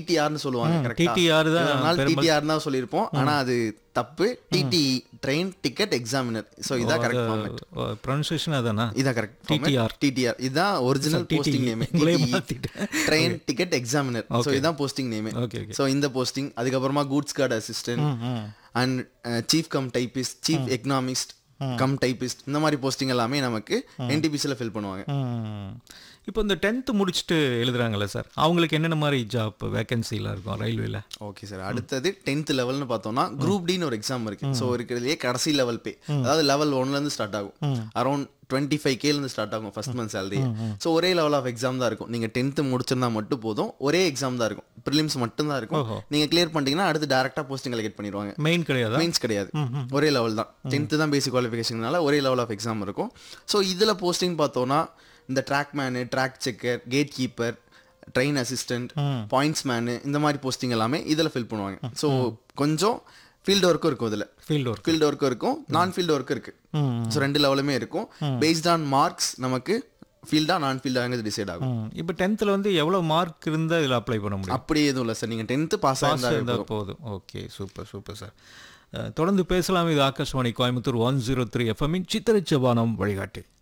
டிடிஆர்னு சொல்லுவாங்க கரெக்டா TTR தான் டிடிஆர் தான் சொல்லியிருப்போம் ஆனா அது தப்பு TT train ticket examiner so இதான் கரெக்ட் ஃபார்மேட் ப்ரொனன்சியேஷன் அதானா இதான் கரெக்ட் TTR. டிடிஆர் இதுதான் ஒரிஜினல் போஸ்டிங் நேம் உங்களே மாத்திட்டேன். ட்ரெயின் டிக்கெட் எக்ஸாமினர் ஸோ இதான் posting name okay okay so இந்த போஸ்டிங் அதுக்கப்புறமா goods guard assistant and chief cum typist chief economist cum typist இந்த மாதிரி போஸ்டிங் எல்லாமே நமக்கு என்டிபிசியில் ஃபில் பண்ணுவாங்க ம். இப்போ இந்த டென்த்து முடிச்சுட்டு எழுதுறாங்கல்ல சார் அவங்களுக்கு என்னென்ன மாதிரி ஜாப் வேகன்சிலாம் இருக்கும் ரயில்வேல ஓகே சார் அடுத்தது டென்த் லெவல்னு பார்த்தோம்னா குரூப் டின்னு ஒரு எக்ஸாம் இருக்கு ஸோ இருக்கிறதுலே கடைசி லெவல் பே அதாவது லெவல் ஒன்லேருந்து ஸ்டார்ட் ஆகும் அரௌண்ட் டுவெண்ட்டி ஃபைவ் கேலேருந்து ஸ்டார்ட் ஆகும் ஃபர்ஸ்ட் மந்த் சேலரி ஸோ ஒரே லெவல் ஆஃப் எக்ஸாம் தான் இருக்கும் நீங்கள் டென்த்து முடிச்சிருந்தா மட்டும் போதும் ஒரே எக்ஸாம் தான் இருக்கும் ப்ரிலிம்ஸ் மட்டும் தான் இருக்கும் நீங்கள் கிளியர் பண்ணிட்டீங்கன்னா அடுத்து டேரெக்டாக போஸ்டிங் கலெக்ட் பண்ணிடுவாங்க மெயின் கிடையாதா மெயின்ஸ் கிடையாது ஒரே லெவல் தான் டென்த்து தான் பேசிக் குவாலிஃபிகேஷனால ஒரே லெவல் ஆஃப் எக்ஸாம் இருக்கும் ஸோ இதில் போஸ்டிங் பார்த்தோன்னா இந்த track man track checker gate keeper train assistant points man இந்த மாதிரி போஸ்டிங் எல்லாமே இதில் ஃபில் பண்ணுவாங்க ஸோ கொஞ்சம் ஃபீல்டு ஒர்க்கும் இருக்கும் இதில் ஃபீல்டு ஒர்க் ஃபீல்டு ஒர்க்கும் இருக்கும் நான் ஃபீல்டு ஒர்க்கும் இருக்கு ஸோ ரெண்டு லெவலுமே இருக்கும் பேஸ்ட் ஆன் மார்க்ஸ் நமக்கு ஃபீல்டா நான் ஃபீல்டாங்கிறது டிசைட் ஆகும் இப்போ டென்த்தில் வந்து எவ்வளோ மார்க் இருந்தால் இதில் அப்ளை பண்ண முடியும் அப்படி எதுவும் இல்லை சார் நீங்கள் டென்த்து பாஸ் பாஸ் ஆயிருந்தா இருந்தால் போதும் ஓகே சூப்பர் சூப்பர் சார் அஹ், தொடர்ந்து பேசலாம் இது Akashvani Coimbatore one zero three எஃப்எம்மின் சித்திரை செவ்வானம் வழிகாட்டி